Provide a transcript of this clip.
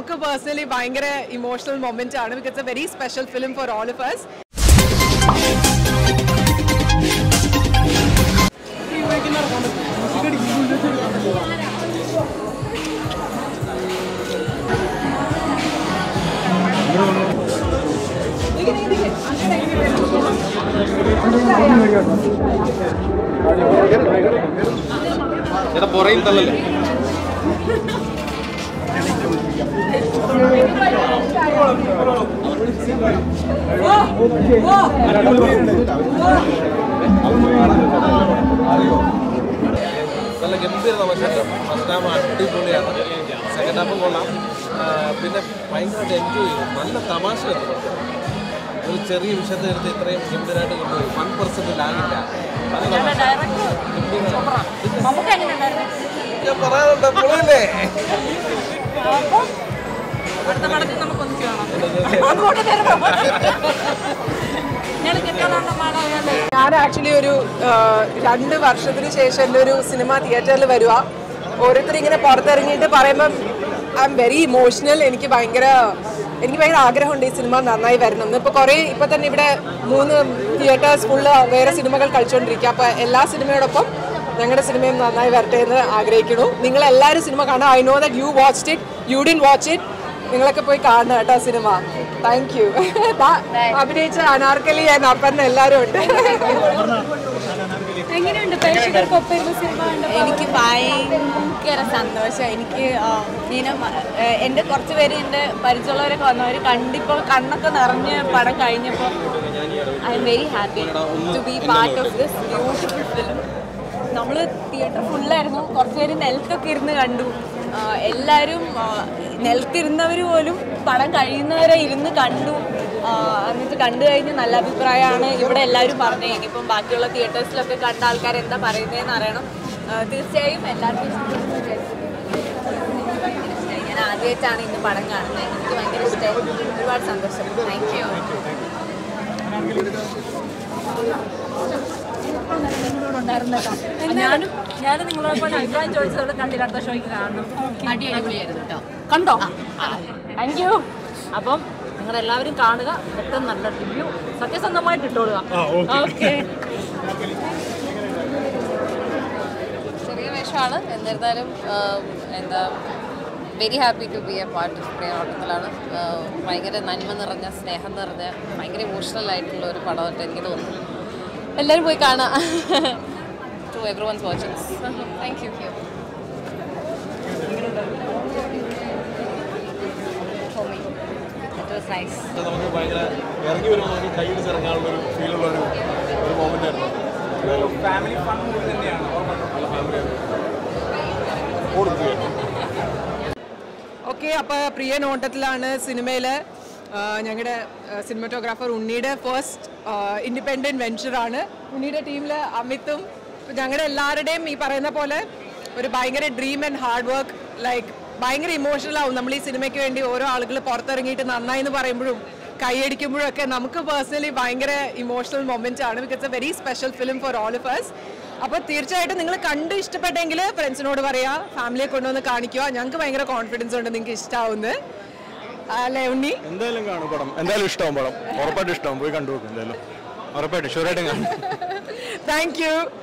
നമുക്ക് പേഴ്സണലി ഭയങ്കര emotional moment ആണ് because a very special film for all of us ചേട്ടാ പുറയിൽ തള്ളല്ലേ നല്ല ഗംഭീര തമാശ ഫസ്റ്റ് ഹാഫ് അടിപൊളിയാണ് സെക്കൻഡ് ഹാഫ് കൊള്ളാം ആ, പിന്നെ ഭയങ്കരമായിട്ട് എൻജോയ് ചെയ്തു നല്ല തമാശ ഒരു ചെറിയ വിഷയത്തെ എടുത്ത് ഇത്രയും ഗംഭീരമായിട്ട് കൊണ്ടുപോയി വൺ പെർസെന്റ് ലാഗില്ല നല്ല തമാശ. നമുക്ക് എങ്ങനെയുണ്ടായിരുന്നു ഞാൻ പറയാനുണ്ട് പൊളിയല്ലേ അടുത്ത പടത്തിൽ നമുക്കൊന്നും ചെയ്യണം അങ്ങോട്ട് തരുമോ ഞങ്ങൾ കെട്ടാനുള്ള പാടാണ് ഞാൻ ആക്ച്വലി ഒരു ആ, രണ്ട് വർഷത്തിന് ശേഷം എൻ്റെ ഒരു സിനിമ തിയേറ്ററിൽ വരുക ഓരോരുത്തർ ഇങ്ങനെ പുറത്തിറങ്ങിയിട്ട് പറയുമ്പം ഐ എം വെരി ഇമോഷണൽ എനിക്ക് ഭയങ്കര എനിക്ക് ഭയങ്കര ആഗ്രഹമുണ്ട് ഈ സിനിമ നന്നായി വരണം എന്ന് ഇപ്പോൾ കുറേ ഇപ്പോൾ തന്നെ ഇവിടെ മൂന്ന് തിയേറ്റേഴ്സ് ഫുള്ള് വേറെ സിനിമകൾ കളിച്ചുകൊണ്ടിരിക്കുക അപ്പോൾ എല്ലാ സിനിമയോടൊപ്പം ഞങ്ങളുടെ സിനിമയും നന്നായി വരട്ടെ എന്ന് ആഗ്രഹിക്കുന്നു നിങ്ങൾ എല്ലാവരും സിനിമ കാണാം I know that you watch it you didn't watch it നിങ്ങളൊക്കെ പോയി കാണണം കേട്ടോ സിനിമ താങ്ക് യു അഭിനയിച്ച അനാർക്കലി ആൻഡ് അപ്പൻ എല്ലാവരും ഉണ്ട് എങ്ങനെയുണ്ട് പ്രേക്ഷകർക്കൊപ്പം ഇരുന്ന് സിനിമ കണ്ടപ്പോൾ എനിക്ക് ഭയങ്കര സന്തോഷം എനിക്ക് ആ, ഇങ്ങനെ മ- ഏഹ് എൻ്റെ കുറച്ച് പേര് എൻ്റെ പരിചയമുള്ളവരൊക്കെ വന്നവർ കണ്ടിപ്പോൾ കണ്ണൊക്കെ നിറഞ്ഞ് പടം കഴിഞ്ഞപ്പോൾ I am very happy to B part of this beautiful film നമ്മൾ തിയേറ്റർ ഫുള്ളായിരുന്നു കുറച്ച് പേര് നെൽക്കൊക്കെ ഇരുന്ന് കണ്ടു ആ, എല്ലാവരും ആ, നെൽക്കിരുന്നവർ പോലും പടം കഴിയുന്നവരെ ഇരുന്ന് കണ്ടു ആ, എന്നിട്ട് കണ്ടു കഴിഞ്ഞ് നല്ല അഭിപ്രായമാണ് ഇവിടെ എല്ലാവരും പറഞ്ഞത് ഇനിയിപ്പം ബാക്കിയുള്ള തിയേറ്റേഴ്സിലൊക്കെ കണ്ട ആൾക്കാർ എന്താ പറയുന്നതെന്ന് അറിയണം ആ, തീർച്ചയായും എല്ലാവർക്കും ഇഷ്ടപ്പെടുന്നു വിചാരിക്കുന്നു. ഭയങ്കര ഇഷ്ടമായി. ഞാൻ ആദ്യമായിട്ടാണ് ഇന്ന് പടം കാണുന്നത് എനിക്ക് ഭയങ്കര ഇഷ്ടമായി ഒരുപാട് സന്തോഷം താങ്ക് യു ഞാനും ഞാനും നിങ്ങളെ പോലെ അഭിപ്രായം ചോദിച്ചതോടെ കണ്ടില്ല അടുത്ത ഷോയ്ക്ക് കാണണം അടിപൊളിയായിരുന്നു കേട്ടോ കണ്ടോ താങ്ക് യു അപ്പം നിങ്ങൾ എല്ലാവരും കാണുക ഏറ്റവും നല്ല റിവ്യൂ സത്യസന്ധമായിട്ട് ഇട്ടോളുക ഓക്കെ ചെറിയ വേഷമാണ് എന്നിരുന്നാലും ആഹ്, എന്താ very happy to be a part of പ്രിയോട്ടത്തിലാണ് ഭയങ്കര നന്മ നിറഞ്ഞ സ്നേഹം നിറഞ്ഞ ഭയങ്കര ഇമോഷണൽ ആയിട്ടുള്ള ഒരു പടമായിട്ട് എനിക്ക് തോന്നുന്നു എല്ലാവരും പോയി കാണാം to everyone's watching thank you it was nice നമുക്ക് ഭയങ്കര ഇറങ്ങി വരുമ്പോൾ നമുക്ക് കൈയിടിച്ച് ഇറങ്ങാനുള്ള ഒരു ഫീലുള്ള ഒരു ഒരു മൊമെന്റ് ആയിരുന്നു ഫാമിലി ഫൺ മൂവി തന്നെയാണ് നല്ല ഫാമിലി ഓടുകയാണ് ഓക്കെ അപ്പോൾ പ്രിയ നോട്ടത്തിലാണ് സിനിമയിൽ ഞങ്ങളുടെ സിനിമാറ്റോഗ്രാഫർ ഉണ്ണിയുടെ ഫസ്റ്റ് ഇൻഡിപെൻഡൻറ്റ് വെഞ്ചറാണ് ഉണ്ണിയുടെ ടീമിൽ അമിത്തും ഞങ്ങളുടെ എല്ലാവരുടെയും ഈ പറയുന്ന പോലെ ഒരു ഭയങ്കര dream and hard work like ഭയങ്കര ഇമോഷണൽ ആവും നമ്മൾ ഈ സിനിമയ്ക്ക് വേണ്ടി ഓരോ ആളുകൾ പുറത്തിറങ്ങിയിട്ട് നന്നായി എന്ന് പറയുമ്പോഴും കൈയടിക്കുമ്പോഴും ഒക്കെ നമുക്ക് പേഴ്സണലി ഭയങ്കര ഇമോഷണൽ മൊമെന്റ് ആണ് because a very special film for all of us അപ്പോൾ തീർച്ചയായിട്ടും നിങ്ങൾ കണ്ട് ഇഷ്ടപ്പെട്ടെങ്കിൽ ഫ്രണ്ട്സിനോട് പറയാ ഫാമിലിയെ കൊണ്ടുവന്ന് കാണിക്കുക ഞങ്ങൾക്ക് ഭയങ്കര കോൺഫിഡൻസ് ഉണ്ട് നിങ്ങൾക്ക് ഇഷ്ടാവുന്നത് അല്ലേ ഉണ്ണി എന്തായാലും കാണും പടം എന്തായാലും ഇഷ്ടമാവും പടം ഉറപ്പായിട്ടും ഇഷ്ടമാവും പോയി കണ്ടു നോക്കും എന്തായാലും ഉറപ്പായിട്ടും ഷുവറായിട്ടും കാണും താങ്ക് യു